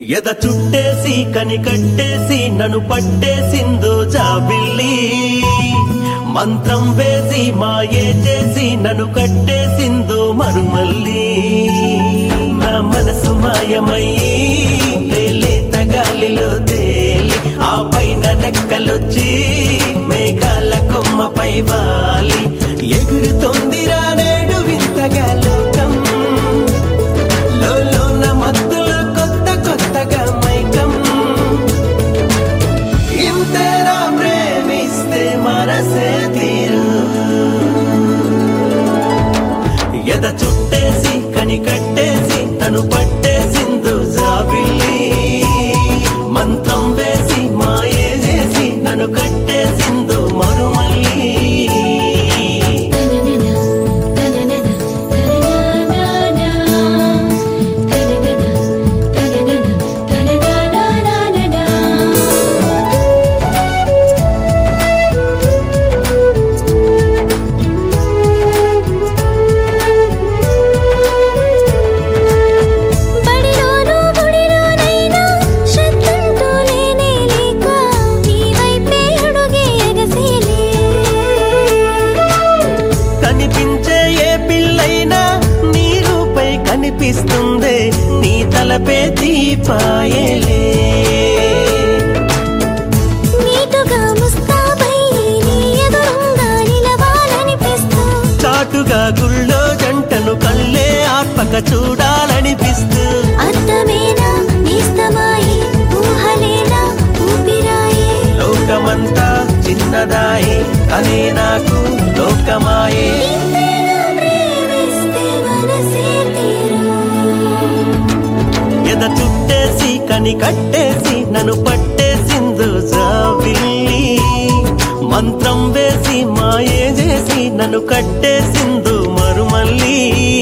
ఎద చుట్టేసి కని కట్టేసి నన్ను పట్టేసిందో జాబిల్లి మంత్రం వేసి మాయే చేసి నన్ను కట్టేసిందో మరుమల్లి నా మనసు మాయమయ్యి లేలేత గాలిలో తేలి ఆ పైన నెక్కలొచ్చి మేఘాల కొమ్మపై వాలి ఎగురుతోందిరా నేడు వింతగా లోకం లోలోన మత్తులో కొత్త కొత్తగా మైకం ఇంతేరా ప్రేమిస్తే మనసే తీరు ఎద చుట్టేసి కని కట్టేసి తను పట్టేసిందు జాబిల్లి మంత్రం వేసి మాయే చేసి నన్ను కట్టేసిందు మరుమల్లి బడిలోనూ గుడిలోనైనా శ్రద్ధంటూ లేనే లేక నీ వైపే అడుగే ఎగసేలే కనిపించే ఏ పిల్లైనా నీ రూపై కనిపిస్తుందే నీ తలపే దీపాయలే నీటుగా ముస్తాబై నీ ఎదురుంగా నిలవాలనిపిస్తూ చాటుగా గుళ్ళో జంటను కళ్ళే ఆత్మక చూడాలనిపిస్తూ అర్థమేనా నిస్తమాయి ఊహలేనా ఊపిరాయే లోకమంతా చిన్నదాయే అనే నాకు లోకమాయే ఇంతేనా ప్రేమిస్తే మనసే తీరు ఎద చుట్టేసి కని కట్టేసి నన్ను పట్టేసిందు జావిల్లి మంత్రం వేసి మాయే చేసి నన్ను కట్టేసిందు మరుమల్లి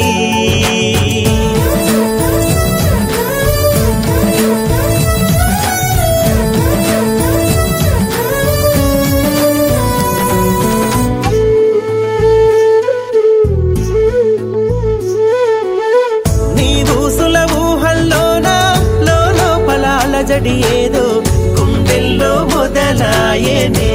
నీ ఊసుల ఊహల్లోన లోపల అలజడి ఏదో గుండెల్లో మొదలాయనే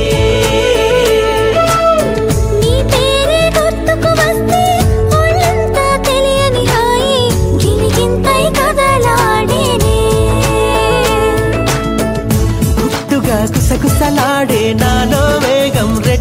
నీ పేరే గుర్తుకు వస్తే ఒళ్ళంతా తెలియని హాయి గిలిగింతై కదలాడేనే గుట్టుగా కుసకుసలాడే నాలో వేగం రే